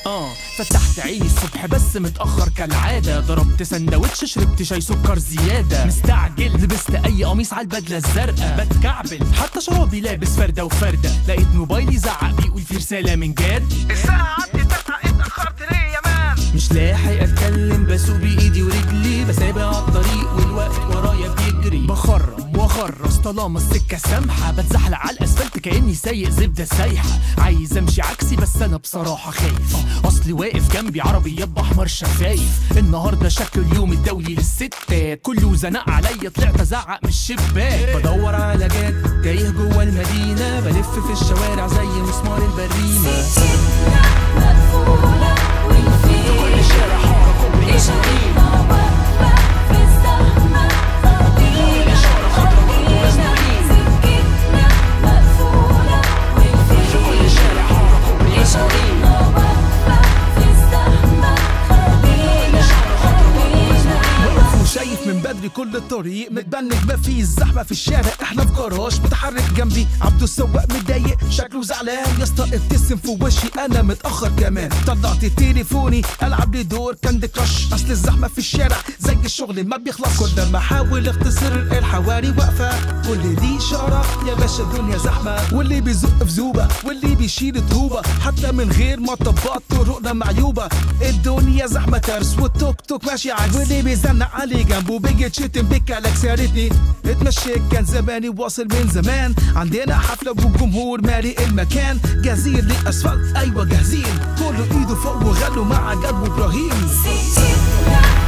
اه فتحت عيني الصبح بس متأخر كالعادة ضربت سندوتش شربت شاي سكر زيادة مستعجل لبست أي قميص على البدلة الزرقاء بتكعبل حتى شرابي لابس فردة وفردة لقيت موبايلي زعق بيقول في رسالة من جاد الساعة عدت تسعة اتأخرت ليه يا مان مش لاحق اتكلم بسوق بايدي ورجلي بسابق على الطريق والوقت ورايا بيجري بخرم واخرس طالما السكه سامحه بتزحلق على الاسفلت كاني سايق زبده سايحه عايز امشي عكسي بس انا بصراحه خايف اصلي واقف جنبي عربيه باحمر شفايف النهارده شكل اليوم الدولي للستات كله زنق عليا طلعت ازعق من الشباك بدور على جاد تايه جوه المدينه بلف في الشوارع زي مسمار البريمه مقفولة والفيل كل شارع حارة كوبري إشارة واقفة في الزحمة خلينا خلينا سكتنا مقفولة والفيل إشارة واقفة في الزحمة خلينا خلينا واقف وشايف من بدري كل الطريق متبنج ما فيه الزحمه في الشارع احنا في جراج متحرك جنبي عبده السواق متضايق شكله زعلان يا اسطى ابتسم في وشي انا متاخر كمان طلعت تليفوني العب لي دور كاندي كراش اصل الزحمه في الشارع زي الشغل ما بيخلص كل ما احاول اختصر الحواري واقفه كل دي اشاره يا باشا الدنيا زحمه واللي بيزق في زوبه واللي بيشيل طوبه حتى من غير مطبات طرقنا معيوبه الدنيا زحمه ترس والتوك توك ماشي عكس واللي بيزنق علي جنبه بيجي تشتم بك عليك سيارتني اتمشيت كان زماني واصل من زمان عندنا حفله والجمهور مالي المكان جاهزين للاسفلت ايوه جاهزين كله ايده فوق وغنوا مع جد وابراهيم سكتنا